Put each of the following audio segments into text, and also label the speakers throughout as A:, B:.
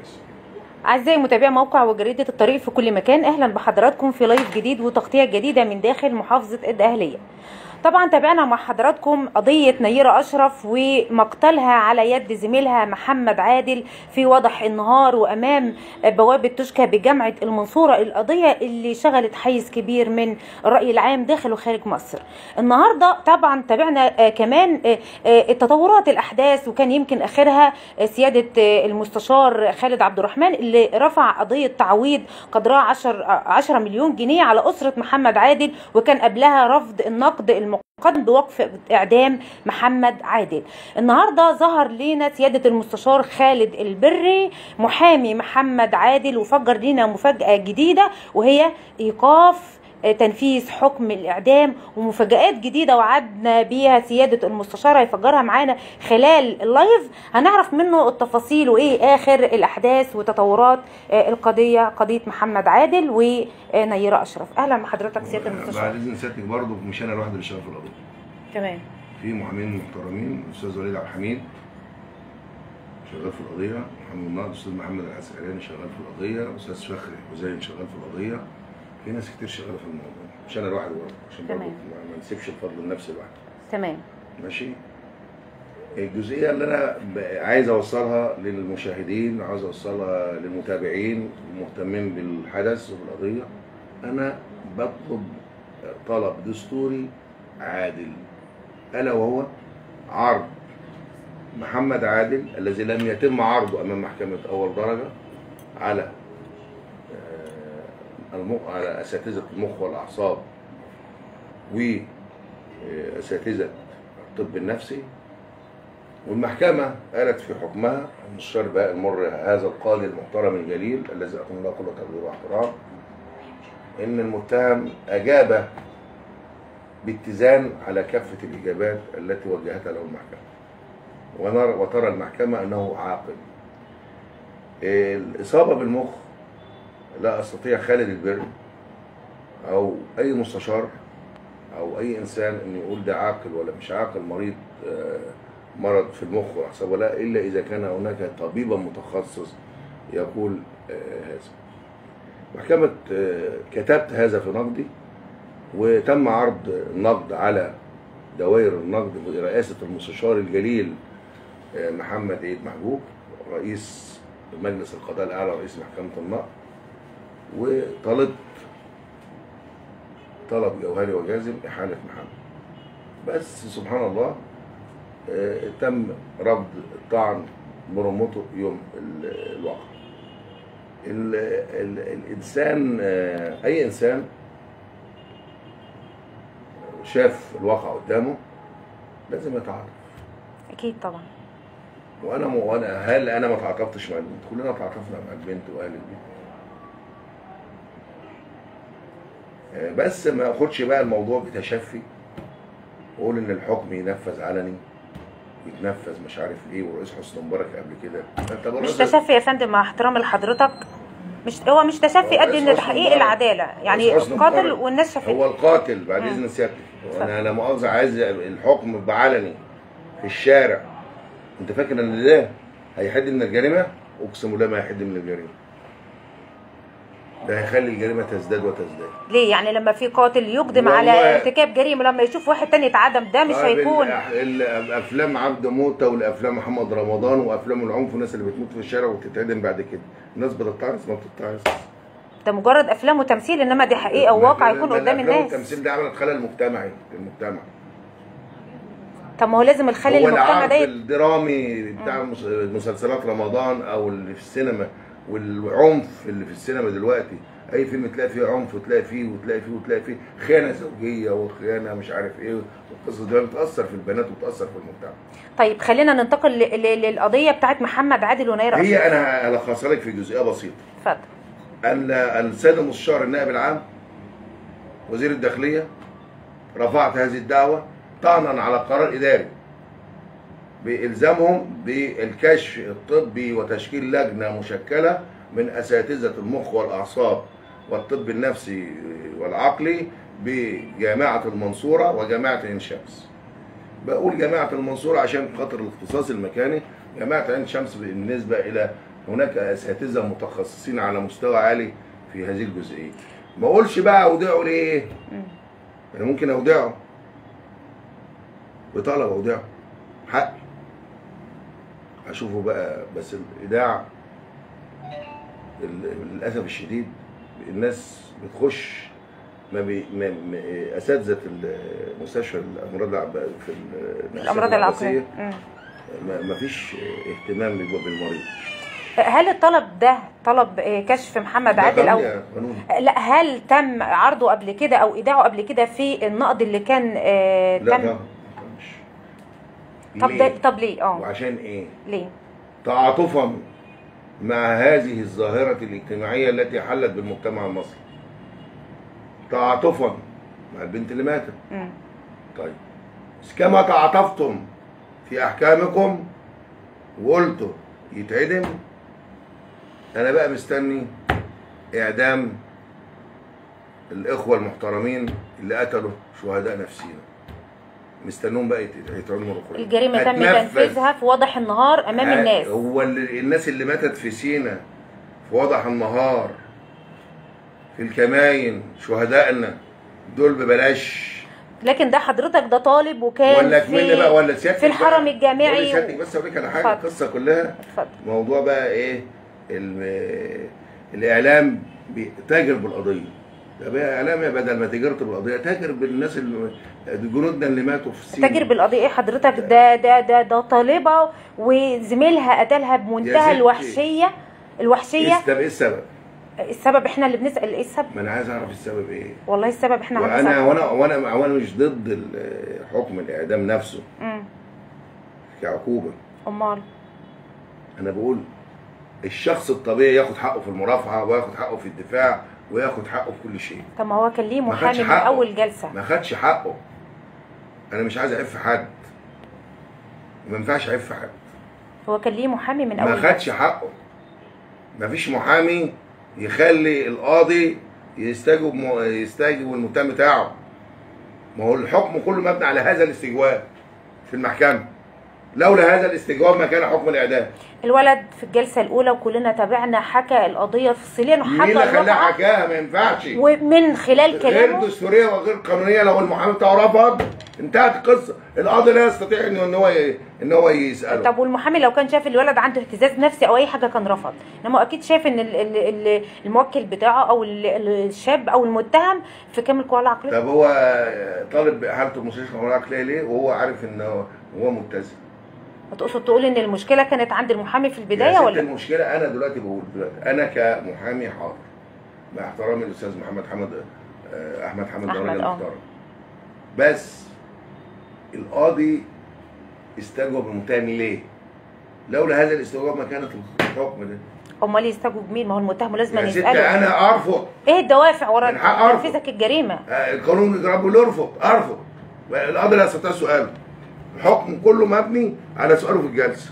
A: أعزائي متابعي موقع وجريدة الطريق في كل مكان أهلا بحضراتكم في لايف جديد وتغطية جديدة من داخل محافظة الدقهلية طبعا تابعنا مع حضراتكم قضية نيرة أشرف ومقتلها على يد زميلها محمد عادل في وضح النهار وأمام بوابة تشكى بجامعة المنصورة القضية اللي شغلت حيز كبير من الرأي العام داخل وخارج مصر النهاردة طبعا تابعنا آه، كمان آه، آه، التطورات الأحداث وكان يمكن آخرها آه، سيادة آه، المستشار خالد عبد الرحمن اللي رفع قضية تعويض قدرها 10 10 مليون جنيه على أسرة محمد عادل وكان قبلها رفض النقد المقدم بوقف إعدام محمد عادل النهارده ظهر لينا سيادة المستشار خالد البري محامي محمد عادل وفجر لينا مفاجأة جديدة وهي إيقاف آه، تنفيذ حكم الإعدام ومفاجآت جديدة وعدنا بيها سيادة المستشار هيفجرها معانا خلال اللايف هنعرف منه التفاصيل وإيه آخر الأحداث وتطورات آه، القضية قضية محمد عادل ونيرة أشرف أهلا بحضرتك سيادة
B: بعد
A: المستشار
B: اذن سيادتك برضه مش انا الواحد اللي شغال في القضيه
A: تمام
B: في محامين محترمين الاستاذ وليد عبد الحميد شغال في القضيه محمد الناقد الاستاذ محمد العسقلاني شغال في القضيه استاذ فخري حسين شغال في القضيه في ناس كتير شغاله في الموضوع مش انا الواحد برضه عشان برضه
A: تمام.
B: ما ما نسيبش الفضل لنفسي لوحدي
A: تمام
B: ماشي الجزئيه اللي انا ب- عايز اوصلها للمشاهدين عايز اوصلها للمتابعين المهتمين بالحدث وبالقضيه انا بطلب طلب دستوري عادل الا وهو عرض محمد عادل الذي لم يتم عرضه امام محكمه اول درجه على آه، الم- على اساتذه المخ والاعصاب واساتذه الطب النفسي والمحكمة قالت في حكمها المستشار بهاء المر هذا القاضي المحترم الجليل الذي أقوم له كل تقدير واحترام إن المتهم أجاب باتزان على كافة الإجابات التي وجهتها له المحكمة ونرى وترى المحكمة أنه عاقل الإصابة بالمخ لا أستطيع خالد البر أو أي مستشار أو أي إنسان أن يقول ده عاقل ولا مش عاقل مريض آه، مرض في المخ والأعصاب ولا إلا إذا كان هناك طبيبا متخصص يقول آه، هذا محكمة آه، كتبت هذا في نقدي وتم عرض النقد على دوائر النقد برئاسة المستشار الجليل آه، محمد عيد محبوب رئيس مجلس القضاء الأعلى رئيس محكمة النقد وطلبت طلب جوهري وجازم إحالة محمد بس سبحان الله آه، تم رفض الطعن برمته يوم ال- الواقع ال ال الانسان آه، اي انسان شاف الواقع قدامه لازم يتعاطف
A: أكيد طبعا
B: وانا م... وانا هل انا ما تعاطفتش مع البنت كلنا تعاطفنا مع البنت واهل البنت آه، بس ما اخدش بقى الموضوع بتشفي واقول ان الحكم ينفذ علني يتنفذ مش عارف ايه ورئيس حسني مبارك قبل كده انت
A: مش
B: برئيس-
A: تشفي يا فندم مع احترامي لحضرتك مش هو مش تشفي
B: هو
A: قد
B: رئيس
A: ان
B: حسني
A: تحقيق
B: مبارك.
A: العداله يعني
B: رئيس حسني
A: قاتل
B: مبارك.
A: والناس شافته
B: هو القاتل بعد
A: مم.
B: اذن سيادتك
A: اتفضل.
B: وانا لا مؤاخذه عايز الحكم بعلني في الشارع انت فاكر ان ده هيحد من الجريمه اقسم بالله ما هيحد من الجريمه ده هيخلي الجريمه تزداد وتزداد
A: ليه يعني لما في قاتل يقدم
B: والله-
A: على ارتكاب جريمه لما يشوف واحد تاني اتعدم ده مش
B: طيب
A: هيكون
B: الأح- الافلام عبد موته والافلام محمد رمضان وافلام العنف والناس اللي بتموت في الشارع وتتعدم بعد كده الناس بتتعرض ما بتتعرض
A: ده مجرد افلام وتمثيل انما دي حقيقه وواقع يكون قدام الناس
B: التمثيل ده عمل خلل مجتمعي للمجتمع
A: طب ما هو لازم الخلل
B: هو
A: المجتمع
B: العرض
A: ده يت-
B: الدرامي بتاع مس- مسلسلات رمضان او اللي في السينما والعنف اللي في السينما دلوقتي اي فيلم تلاقي فيه عنف وتلاقي فيه وتلاقي فيه وتلاقي فيه خيانه زوجيه وخيانه مش عارف ايه والقصص دي بتاثر في البنات وبتاثر في المجتمع
A: طيب خلينا ننتقل ل- ل- للقضيه بتاعت محمد عادل ونير
B: هي
A: أشرف.
B: انا الخصها لك في جزئيه بسيطه
A: اتفضل
B: ان السيد المستشار النائب العام وزير الداخليه رفعت هذه الدعوه طعنا على قرار اداري بالزامهم بالكشف الطبي وتشكيل لجنه مشكله من اساتذه المخ والاعصاب والطب النفسي والعقلي بجامعه المنصوره وجامعه عين شمس. بقول جامعه المنصوره عشان خاطر الاختصاص المكاني جامعه عين شمس بالنسبه الى هناك اساتذه متخصصين على مستوى عالي في هذه الجزئيه ما اقولش بقى اودعه ليه
A: مم.
B: انا ممكن اودعه بطلب اودعه حقي اشوفه بقى بس الايداع ال- للاسف الشديد الناس بتخش ما بي ما ما اساتذه المستشفى الامراض العب في ال-
A: الامراض العقليه مم.
B: ما ما فيش اهتمام بالمريض
A: هل الطلب ده طلب آه، كشف محمد
B: ده
A: عادل او
B: قانون يا قانون
A: لا هل تم عرضه قبل كده او ايداعه قبل كده في النقد اللي كان آه،
B: لا
A: تم
B: ما مش
A: طب
B: ليه؟
A: ده طب ليه اه
B: وعشان ايه
A: ليه
B: تعاطفا مع هذه الظاهرة الاجتماعية التي حلت بالمجتمع المصري تعاطفا مع البنت اللي ماتت
A: مم.
B: طيب بس كما تعاطفتم في احكامكم وقلتوا يتعدم انا بقى مستني اعدام الاخوه المحترمين اللي قتلوا شهداء نفسينا مستنوهم بقى يت- يتعدموا الأخرين.
A: الجريمه تم
B: هتنفذ.
A: تنفيذها في واضح النهار امام
B: ها-
A: الناس
B: هو اللي الناس اللي ماتت في سينا في وضح النهار في الكماين شهدائنا دول ببلاش
A: لكن ده حضرتك ده طالب وكان
B: ولا كمان بقى ولا سيادتك
A: في الحرم
B: بقى.
A: الجامعي
B: ولا سيادتك بس اوريك على حاجه
A: اتفضل.
B: القصه كلها
A: اتفضل
B: موضوع بقى ايه ال- الاعلام بيتاجر بالقضيه ده بقى اعلام يا بدل ما تجرت بالقضيه تاجر بالناس اللي جنودنا اللي ماتوا في السجن
A: تاجر بالقضيه ايه حضرتك ده ده ده ده طالبه وزميلها قتلها
B: يا
A: بمنتهى
B: ستي.
A: الوحشيه الوحشيه
B: إيه- طب ايه السبب؟
A: السبب احنا اللي بنسال ايه السبب
B: ما انا عايز اعرف السبب ايه
A: والله السبب احنا
B: وانا
A: هنسأل.
B: وانا وانا وانا مش ضد ال- حكم الاعدام نفسه
A: مم.
B: كعقوبه
A: امال
B: انا بقول الشخص الطبيعي ياخد حقه في المرافعه وياخد حقه في الدفاع وياخد حقه في كل شيء
A: طب ما هو كان ليه
B: ما
A: محامي
B: خدش
A: من
B: حقه.
A: اول جلسه
B: ما خدش حقه انا مش عايز اعف حد ما ينفعش اعف حد
A: هو كان ليه محامي من
B: ما
A: اول
B: خدش
A: جلسة.
B: حقه ما فيش محامي يخلي القاضي يستجوب م- يستجوب المتهم بتاعه ما هو الحكم كله مبني على هذا الاستجواب في المحكمه لولا هذا الاستجواب ما كان حكم الاعدام
A: الولد في الجلسه الاولى وكلنا تابعنا حكى القضيه تفصيليا
B: مين
A: وحكى
B: اللي خلاه
A: الواقعة
B: حكاها ما ينفعش
A: ومن خلال
B: غير
A: كلامه
B: دستوريه وغير قانونيه لو المحامي بتاعه رفض انتهت القصه القاضي لا يستطيع انه ان هو ي- ان هو يساله
A: طب والمحامي لو كان شاف الولد عنده اهتزاز نفسي او اي حاجه كان رفض انما اكيد شاف ان ال- ال- ال- الموكل بتاعه او ال- ال- الشاب او المتهم في كامل قواه العقليه
B: طب هو طالب باحالته المستشفى الامراض العقليه ليه وهو عارف ان هو هو متزن
A: تقصد تقول ان المشكله كانت عند المحامي في
B: يا
A: البدايه
B: ست
A: ولا
B: المشكله انا دلوقتي بقول دلوقتي انا كمحامي حاضر مع احترامي للاستاذ محمد حمد آه، احمد حمد ده
A: أحمد،
B: راجل
A: آه.
B: محترم بس القاضي استجوب المتهم ليه؟ لولا هذا الاستجواب ما كانت الحكم ده
A: امال يستجوب مين ما هو المتهم لازم
B: يا ست
A: يساله
B: انا ارفض
A: ايه الدوافع ورا
B: من حق أرفض.
A: تنفيذك الجريمه
B: آه، القانون الاجرام بيقول ارفض ارفض القاضي لا يستطيع سؤاله الحكم كله مبني على سؤاله في الجلسه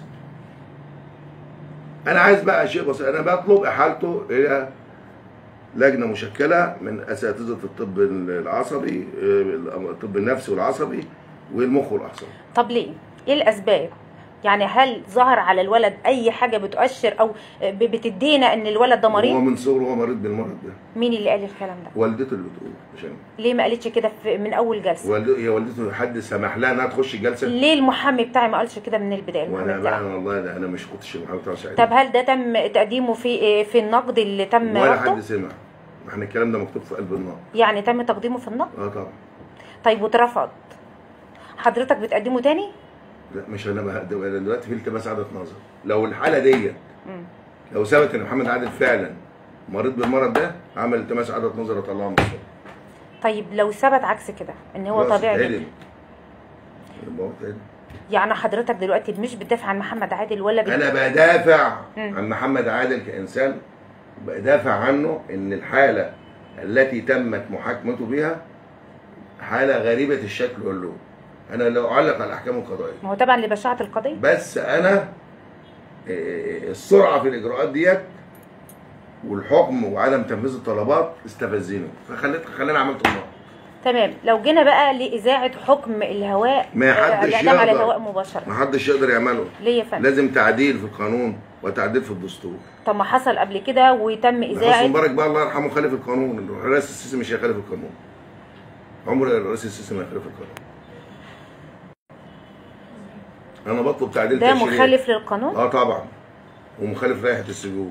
B: انا عايز بقى شيء بسيط انا بطلب احالته الى لجنه مشكله من اساتذه الطب العصبي آه، الطب النفسي والعصبي والمخ والاعصاب
A: طب ليه ايه الاسباب يعني هل ظهر على الولد اي حاجه بتؤشر او ب- بتدينا ان الولد ده
B: هو
A: مريض
B: من صغره هو مريض بالمرض ده
A: مين اللي قال الكلام ده
B: والدته اللي بتقول عشان
A: ليه ما قالتش كده في- من اول جلسه
B: والدته هي والدته حد سمح لها انها تخش الجلسه
A: ليه المحامي بتاعي ما قالش كده من البدايه
B: وانا
A: المحامي
B: بقى
A: بتاعي
B: والله ده انا مش كنتش المحامي بتاعه ساعتها
A: طب هل ده تم تقديمه في في النقد اللي تم
B: ولا
A: رفضه
B: حد سمع ما احنا الكلام ده مكتوب في قلب النار
A: يعني تم تقديمه في النقد
B: اه طبعا
A: طيب واترفض حضرتك بتقدمه تاني
B: لا مش انا بهدم انا دلوقتي في التماس عاده نظر لو الحاله ديت
A: مم.
B: لو ثبت ان محمد عادل فعلا مريض بالمرض ده عمل التماس عاده نظر اطلعه من الصوت
A: طيب لو ثبت عكس كده ان هو
B: خلاص،
A: طبيعي
B: اتعدم.
A: جدا
B: يبقى هو اتعدم.
A: يعني حضرتك دلوقتي مش بتدافع عن محمد عادل ولا بت...
B: انا بدافع
A: مم.
B: عن محمد عادل كانسان بدافع عنه ان الحاله التي تمت محاكمته بها حاله غريبه الشكل واللون انا لو اعلق على الاحكام القضائيه
A: ما هو طبعا لبشاعه القضيه
B: بس انا إيه، السرعه في الاجراءات ديت والحكم وعدم تنفيذ الطلبات استفزني فخليت خلاني عملت النقد
A: تمام لو جينا بقى لاذاعه حكم الهواء
B: ما
A: آه،
B: حدش
A: الاعدام على
B: يقدر.
A: الهواء مباشره
B: ما حدش يقدر يعمله
A: ليه يا فندم
B: لازم تعديل في القانون وتعديل في الدستور
A: طب ما حصل قبل كده وتم
B: حسني
A: اذاعه
B: مبارك بقى الله يرحمه خالف القانون الرئيس السيسي مش هيخالف القانون عمر الرئيس السيسي ما يخالف القانون انا بطلب تعديل
A: ده
B: تشريعي.
A: مخالف للقانون
B: اه طبعا ومخالف لائحه السجون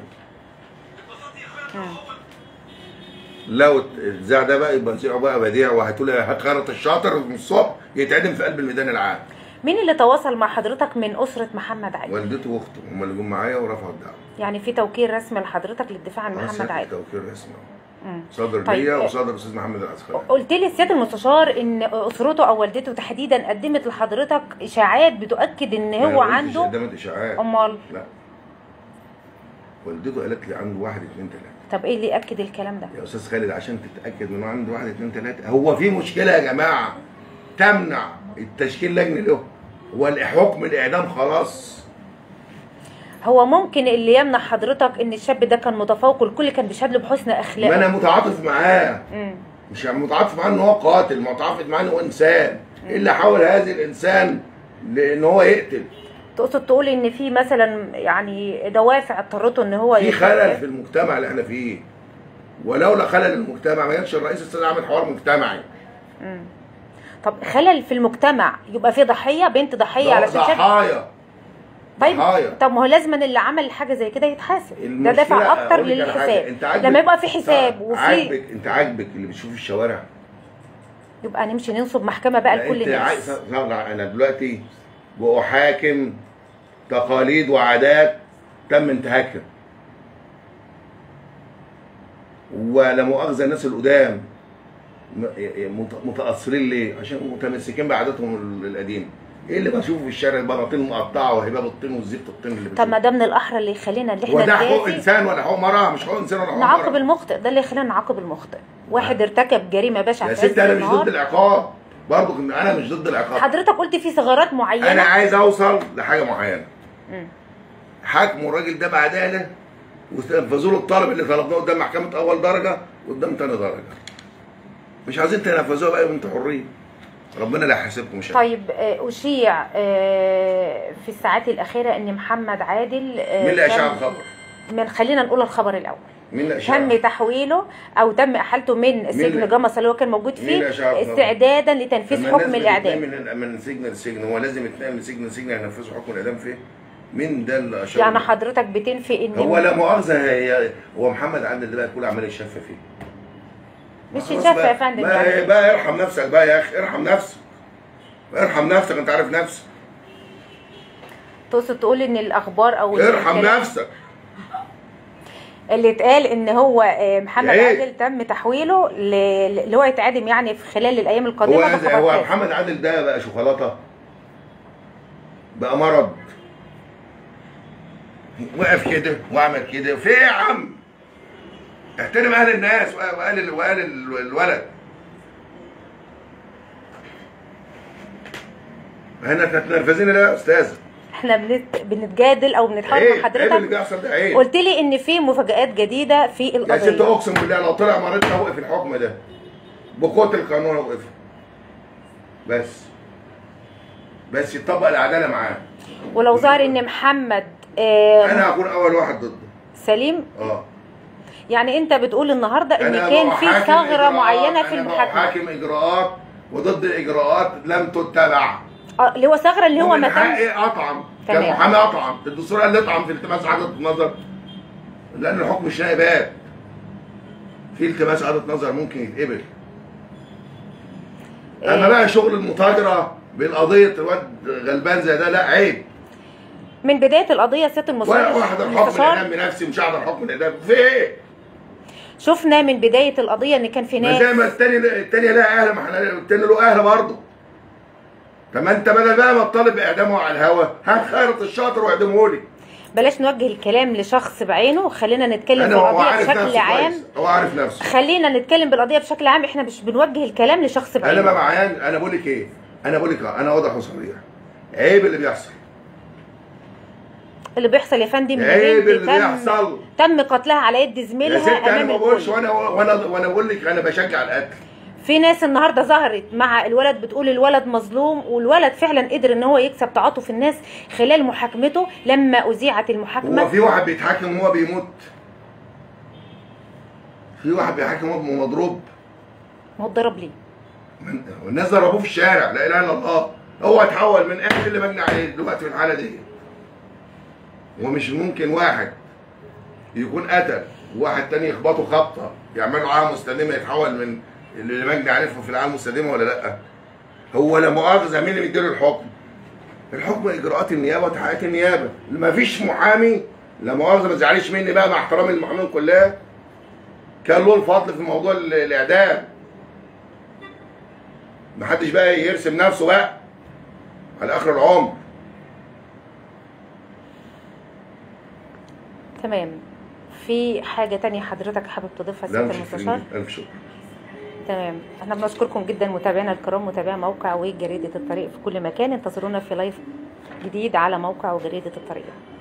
B: لو الذاع ده بقى يبقى نسيعه بقى بديع وهتقول هتخرط الشاطر من الصبح يتعدم في قلب الميدان العام
A: مين اللي تواصل مع حضرتك من اسره محمد علي
B: والدته واخته هم اللي جم معايا ورفعوا الدعوه
A: يعني في توكيل رسمي لحضرتك للدفاع عن محمد
B: رسمي
A: علي
B: توكيل رسمي
A: مم.
B: صدر
A: طيب،
B: ليا
A: آه،
B: وصدر الاستاذ محمد العسكري
A: قلت لي السياده المستشار ان اسرته او والدته تحديدا قدمت لحضرتك اشاعات بتؤكد ان
B: ما أنا
A: هو
B: قلتش
A: عنده
B: قدامت اشاعات
A: امال
B: لا والدته قالت لي عنده واحد اتنين تلاته
A: طب ايه اللي ياكد الكلام ده
B: يا استاذ خالد عشان تتاكد من إنه عنده واحد اتنين تلاته هو في مشكله يا جماعه تمنع التشكيل لجنه له هو حكم الاعدام خلاص
A: هو ممكن اللي يمنع حضرتك ان الشاب ده كان متفوق والكل كان بيشهد له بحسن
B: ما
A: اخلاقه
B: انا متعاطف معاه
A: مم.
B: مش متعاطف معاه ان هو قاتل متعاطف معاه ان هو انسان ايه اللي حول هذا الانسان لان هو يقتل
A: تقصد تقول ان في مثلا يعني دوافع اضطرته ان هو
B: في
A: يقتل؟
B: خلل في المجتمع اللي احنا فيه ولولا خلل المجتمع ما كانش الرئيس السيسي عامل حوار مجتمعي
A: مم. طب خلل في المجتمع يبقى في ضحيه بنت ضحيه علشان شاب
B: ضحايا
A: طيب
B: ضحايا.
A: طب ما هو لازم اللي عمل حاجه زي كده يتحاسب ده
B: المشكلة
A: دافع اكتر
B: أقول لك على حاجة،
A: للحساب
B: انت عاجبك
A: لما يبقى في حساب وفي
B: عاجبك انت عاجبك اللي بتشوف الشوارع
A: يبقى نمشي ننصب محكمه بقى
B: لا،
A: لكل
B: انت
A: الناس
B: عايز لا، لا، انا دلوقتي بأحاكم تقاليد وعادات تم انتهاكها ولا مؤاخذه الناس القدام م- مت- متاثرين ليه؟ عشان متمسكين بعاداتهم القديمه ايه اللي بشوفه في الشارع البناطيل مقطعه وهباب الطين والزفت الطين اللي
A: طب ما
B: بتشوفه
A: ده من الاحرى اللي يخلينا اللي
B: هو
A: احنا
B: ده حقوق
A: ندافع
B: انسان ولا حقوق مراه مش حقوق انسان ولا حقوق
A: نعاقب
B: مراه
A: المخطئ ده اللي يخلينا نعاقب المخطئ واحد ارتكب جريمه بشعه
B: يا
A: في عز
B: ستي انا مش
A: النهار.
B: ضد العقاب برضه انا مش ضد العقاب
A: حضرتك قلت في ثغرات معينه
B: انا عايز اوصل لحاجه معينه
A: مم.
B: حاكموا الراجل ده بعداله وتنفذوا له الطلب اللي طلبناه قدام محكمه اول درجه وقدام تاني درجه مش عايزين تنفذوها بقى وانتوا حرين ربنا لا يحاسبكم مش
A: طيب آه، اشيع آه، في الساعات الاخيره ان محمد عادل آه،
B: مين اللي اشاع
A: تم-
B: الخبر؟
A: من خلينا نقول الخبر الاول
B: مين اللي اشاع؟
A: تم تحويله او تم احالته من سجن
B: اللي-
A: جمص اللي هو كان موجود
B: مين اللي
A: فيه
B: أشاع الخبر؟
A: استعدادا لتنفيذ
B: لما
A: حكم
B: الناس
A: الاعدام
B: بتتنقل من من سجن لسجن هو لازم يتنقل من سجن لسجن ينفذوا حكم الاعدام فين؟ مين ده اللي اشار؟
A: يعني حضرتك بتنفي ان
B: هو لا مؤاخذه هي هو محمد عادل ده بقى كل عمال يشفى فيه
A: مش
B: خلاص
A: يتشافى
B: بقى.
A: يا فندم
B: بقى,
A: يعني
B: بقى ارحم نفسك بقى يا اخي ارحم نفسك ارحم نفسك انت عارف نفسك
A: تقصد تقول ان الاخبار او
B: ارحم
A: الكلام
B: نفسك
A: اللي اتقال ان هو آه، محمد
B: إيه؟
A: عادل تم تحويله ل- اللي هو يتعدم يعني في خلال الايام
B: هو
A: القادمه ده خبر
B: هو
A: كاذب.
B: محمد عادل ده بقى شوكولاته بقى مرض وقف كده واعمل كده في ايه يا عم احترم اهل الناس واهل ال- واهل ال- الولد احنا تتنرفزين ليه يا استاذ
A: احنا بنت... بنتجادل او بنتحاور
B: عيب
A: مع
B: عيب اللي
A: حضرتك
B: بيحصل ده عيب
A: قلت لي ان في مفاجآت جديده في
B: يا ست
A: القضيه
B: اقسم بالله لو طلع مريض اوقف الحكم ده بقوه القانون اوقفه بس بس يطبق العداله معاه
A: ولو ظهر ان محمد آه،
B: انا هكون اول واحد ضده
A: سليم
B: اه
A: يعني انت بتقول النهارده ان
B: انا
A: كان في
B: بحاكم
A: ثغره
B: إجراءات-
A: معينه في
B: أنا
A: المحاكمه
B: بحاكم اجراءات وضد الاجراءات لم تتبع
A: آه، اللي هو ثغره اللي هو
B: ومن
A: ما تمش
B: حقي اطعم
A: تمام.
B: كمحامي اطعم الدستور قال لي اطعم في التماس عدد نظر لان الحكم مش نائبات في التماس عدد نظر ممكن يتقبل اما
A: آه،
B: بقى شغل المتاجره بالقضيه الواد غلبان زي ده لا عيب
A: من بدايه القضيه سياده
B: ولا
A: المستشار
B: واحد الحكم
A: المستشار
B: الاعدام بنفسي مش هحضر حكم الاعدام في ايه؟
A: شفنا من بدايه القضيه ان كان في
B: ما زي
A: ناس
B: ما التاني التاني لها اهل ما احنا التاني له اهل برضه طب ما انت بدل بقى ما تطالب اعدامه على الهوا هات خيرة الشاطر واعدمه لي
A: بلاش نوجه الكلام لشخص بعينه خلينا نتكلم في
B: انا هو
A: القضيه
B: عارف
A: بشكل
B: نفسه
A: عام
B: كويس هو عارف نفسه
A: خلينا نتكلم بالقضيه بشكل عام احنا مش بنوجه الكلام لشخص
B: انا ما
A: بعينه
B: معيان انا بقول لك ايه انا بقول لك انا واضح وصريح عيب اللي بيحصل
A: اللي بيحصل يا فندم إن
B: عيب
A: بنت
B: اللي بيحصل.
A: تم قتلها على يد
B: يا
A: زميلها
B: ست انا
A: امام
B: ما بقولش
A: الكل
B: وانا وانا وانا بقول لك انا بشجع القتل
A: في ناس النهارده ظهرت مع الولد بتقول الولد مظلوم والولد فعلا قدر ان هو يكسب تعاطف الناس خلال محاكمته لما اذيعت المحاكمه
B: هو في واحد بيتحاكم وهو بيموت في واحد بيحاكم وهو مضروب
A: ما هو اتضرب ليه
B: من- والناس ضربوه في الشارع لا اله الا الله هو اتحول من قاتل اللي مجني عليه دلوقتي في الحاله دي ومش ممكن واحد يكون قتل وواحد تاني يخبطه خبطه يعملوا عاهه مستديمه يتحول من اللي مجني عليه في العاهه المستديمه ولا لا؟ هو لا مؤاخذه مين اللي بيديله الحكم؟ الحكم اجراءات النيابه وتحقيقات النيابه ما فيش محامي لا مؤاخذه ما تزعليش مني بقى مع احترامي للمحامين كلها كان له الفضل في موضوع ال- الاعدام محدش بقى يرسم نفسه بقى على اخر العمر
A: تمام في حاجه تانية حضرتك حابب تضيفها
B: لا
A: سياده
B: مش
A: المستشار
B: فاهمني. الف شكر
A: تمام احنا بنشكركم جدا متابعينا الكرام متابعي موقع وجريده الطريق في كل مكان انتظرونا في لايف جديد على موقع وجريده الطريق